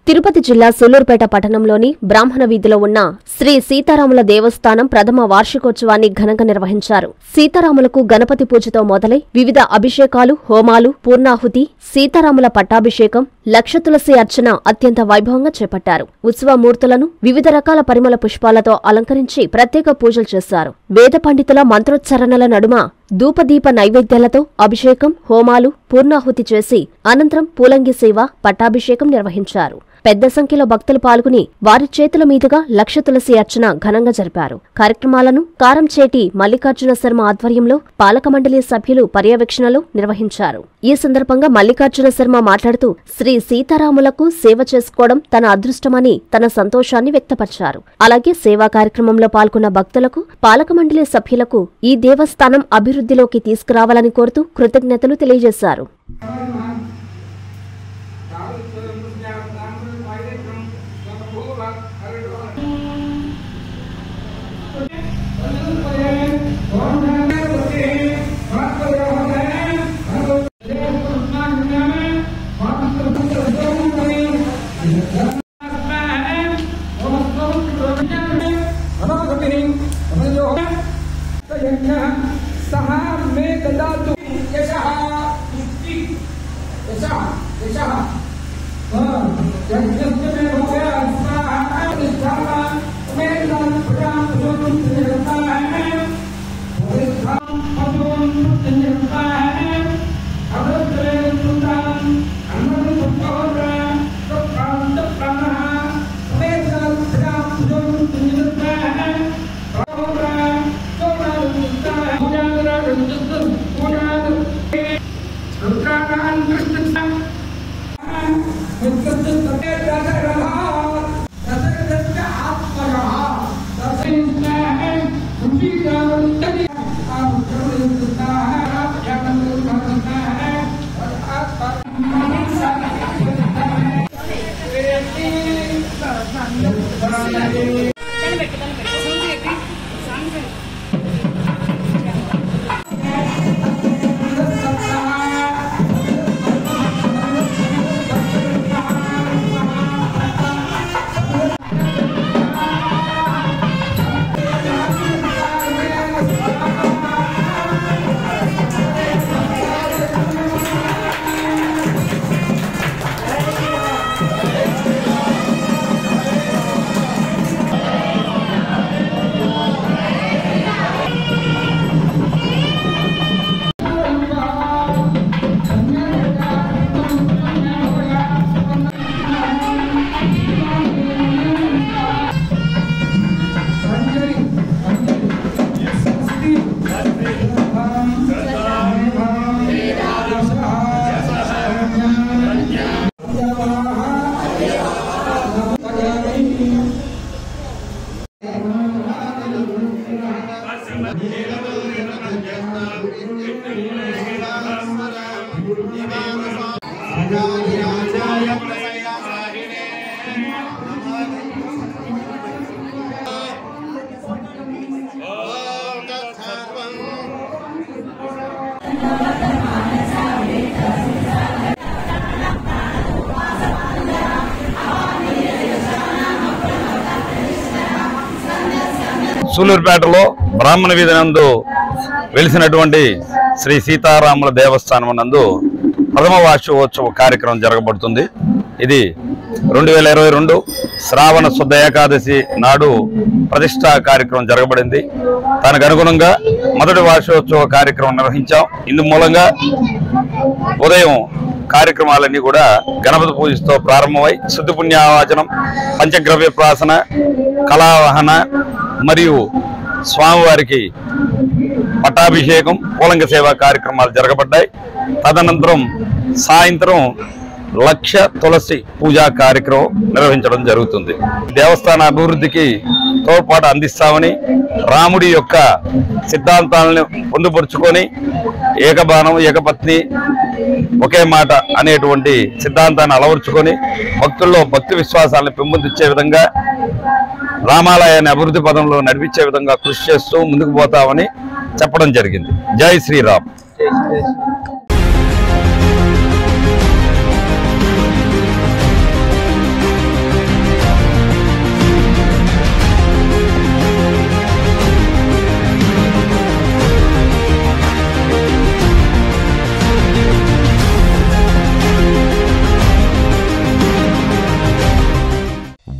తిరుపతి జిల్లా సూలూరుపేట పట్టణంలోని బ్రాహ్మణ వీధిలో ఉన్న శ్రీ సీతారాముల దేవస్థానం ప్రథమ వార్షికోత్సవాన్ని ఘనంగా నిర్వహించారు సీతారాములకు గణపతి పూజతో మొదలై వివిధ అభిషేకాలు హోమాలు పూర్ణాహుతి సీతారాముల పట్టాభిషేకం లక్ష తులసి అర్చన అత్యంత వైభవంగా చేపట్టారు ఉత్సవ మూర్తులను వివిధ రకాల పరిమళ పుష్పాలతో అలంకరించి ప్రత్యేక పూజలు చేశారు వేద పండితుల మంత్రోచ్చరణల నడుమ ధూపదీప నైవేద్యాలతో అభిషేకం హోమాలు పూర్ణాహుతి చేసి అనంతరం పూలంగి సేవ పట్టాభిషేకం నిర్వహించారు పెద్ద సంఖ్యలో భక్తులు పాల్గొని వారి చేతుల మీదుగా లక్ష తులసి అర్చన ఘనంగా జరిపారు కార్యక్రమాలను కారంచేటి మల్లికార్జున శర్మ ఆధ్వర్యంలో పాలక మండలి సభ్యులు పర్యవేక్షణలో నిర్వహించారు ఈ సందర్భంగా మల్లికార్జున శర్మ మాట్లాడుతూ శ్రీ సీతారాములకు సేవ చేసుకోవడం తన అదృష్టమని తన సంతోషాన్ని వ్యక్తపరిచారు అలాగే సేవా కార్యక్రమంలో పాల్గొన్న భక్తులకు పాలక మండలి సభ్యులకు ఈ దేవస్థానం అభివృద్ధిలోకి తీసుకురావాలని కోరుతూ కృతజ్ఞతలు తెలియజేశారు सः मे ददातु यशः पुष्टि यशः यशः यज्ञस्य मे भूया स्वाहा निष्ठाः मे ददातु प्रजां प्रजोतुं त्रिजगताः भूयिष्ठां पशून् त्रिजगताः अभद्रे सुताम् अन्नं पुष्पहोरा तत्प्रान्त प्राणः मे ददातु प्रजां प्रजोतुं त्रिजगताः पहोरा सोमारुत्ताः पूजागरा रञ्जतु पूजागरा रुद्राणां कृष्णः సూలూరుపేటలో బ్రాహ్మణ వీధి నందు వెలిసినటువంటి శ్రీ సీతారాముల దేవస్థానం నందు ప్రథమ వార్షికోత్సవ కార్యక్రమం జరగబడుతుంది ఇది రెండు వేల ఇరవై రెండు శ్రావణ శుద్ధ ఏకాదశి నాడు ప్రతిష్టా కార్యక్రమం జరగబడింది దానికి అనుగుణంగా మొదటి వార్షికోత్సవ కార్యక్రమం నిర్వహించాం ఇందు మూలంగా ఉదయం కార్యక్రమాలన్నీ కూడా గణపతి పూజతో ప్రారంభమై శుద్ధి పుణ్యావాచనం పంచగ్రవ్య ప్రాసన కళావహన మరియు స్వామివారికి పట్టాభిషేకం పూలంగ సేవా కార్యక్రమాలు జరగబడ్డాయి తదనంతరం సాయంత్రం లక్ష తులసి పూజా కార్యక్రమం నిర్వహించడం జరుగుతుంది దేవస్థాన అభివృద్ధికి తోడ్పాటు అందిస్తామని రాముడి యొక్క సిద్ధాంతాలను పొందుపరుచుకొని ఏకబాణం ఏకపత్ని ఒకే మాట అనేటువంటి సిద్ధాంతాన్ని అలవర్చుకొని భక్తుల్లో భక్తి విశ్వాసాలను పెంపొందించే విధంగా రామాలయాన్ని అభివృద్ధి పదంలో నడిపించే విధంగా కృషి చేస్తూ ముందుకు పోతామని చెప్పడం జరిగింది జై శ్రీరామ్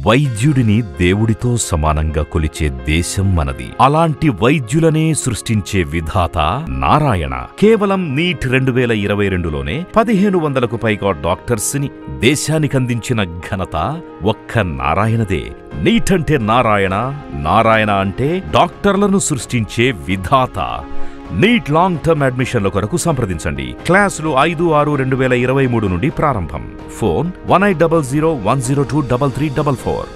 వైద్యుడిని దేవుడితో సమానంగా కొలిచే దేశం మనది అలాంటి వైద్యులనే సృష్టించే విధాత నారాయణ కేవలం నీట్ రెండు వేల ఇరవై రెండులోనే పదిహేను వందలకు పైగా డాక్టర్స్ ని దేశానికి అందించిన ఘనత ఒక్క నారాయణదే నీట్ అంటే నారాయణ నారాయణ అంటే డాక్టర్లను సృష్టించే విధాత నీట్ లాంగ్ టర్మ్ అడ్మిషన్ల కొరకు సంప్రదించండి క్లాసులు ఐదు ఆరు రెండు వేల ఇరవై మూడు నుండి ప్రారంభం phone one eight double zero one zero two double three double four